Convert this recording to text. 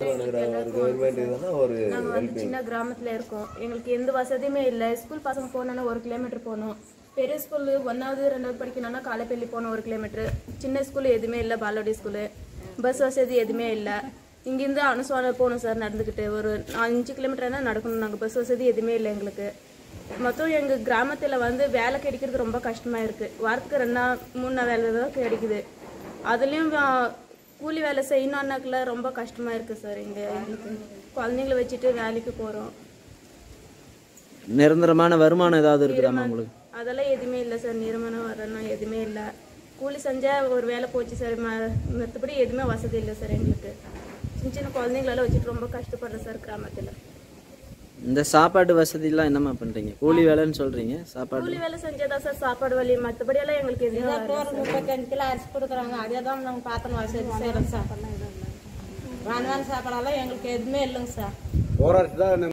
ஒரு கவர்மெண்ட் இதுனா ஒரு நாங்கள் வந்து சின்ன கிராமத்தில் இருக்கோம் எங்களுக்கு எந்த வசதியுமே இல்லை ஸ்கூல் பசங்க போனோன்னா ஒரு கிலோமீட்டர் போகணும் பெரிய ஸ்கூல் ஒன்றாவது ரெண்டாவது படிக்கணும்னா காலைப்பள்ளி போகணும் ஒரு கிலோமீட்டர் சின்ன ஸ்கூல் எதுவுமே இல்லை பாலவாடி ஸ்கூலு பஸ் வசதி எதுவுமே இல்லை இங்கேருந்து அனுசுவான போகணும் சார் நடந்துக்கிட்டு ஒரு அஞ்சு கிலோமீட்டர்னா நடக்கணும் நாங்கள் பஸ் வசதி எதுவுமே இல்லை எங்களுக்கு மொத்தம் எங்கள் கிராமத்தில் வந்து வேலை கிடைக்கிறது ரொம்ப கஷ்டமாக இருக்குது வாரத்துக்கு ரெண்டா மூணு நாள் வேலை தான் கிடைக்குது அதுலேயும் கூலி வேலை செய்யணுன்னாக்குல ரொம்ப கஷ்டமாக இருக்குது சார் இங்கே எங்களுக்கு குழந்தைங்கள வச்சுட்டு வேலைக்கு போகிறோம் நிரந்தரமான வருமானம் ஏதாவது இருக்குதாம்மா உங்களுக்கு அதெல்லாம் எதுவுமே இல்லை சார் நிறுவனம் வரணும் எதுவுமே இல்லை கூலி செஞ்சால் ஒரு வேலை போச்சு சார் ம- மற்றபடி எதுவுமே வசதி இல்லை சார் எங்களுக்கு சின்ன சின்ன குழந்தைங்களெல்லாம் வச்சுட்டு ரொம்ப கஷ்டப்படுறேன் சார் கிராமத்தில் இந்த சாப்பாட்டு வசதிலாம் என்னம்மா பண்றீங்க கூலி வேலைன்னு சொல்றீங்க சாப்பாடு கூலி வேலை செஞ்சாதான் சார் சாப்பாடு வழி மற்றபடி எல்லாம் எங்களுக்கு எதுவுமே வரல ஒரு முப்பத்தஞ்சு கிலோ அரிசி கொடுக்குறாங்க அதே தான் நாங்கள் பார்த்தோம் வசதி செய்கிறோம் சார் வான வான சாப்பாடெல்லாம் எங்களுக்கு எதுவுமே இல்லைங்க சார் போராட்டம் தான்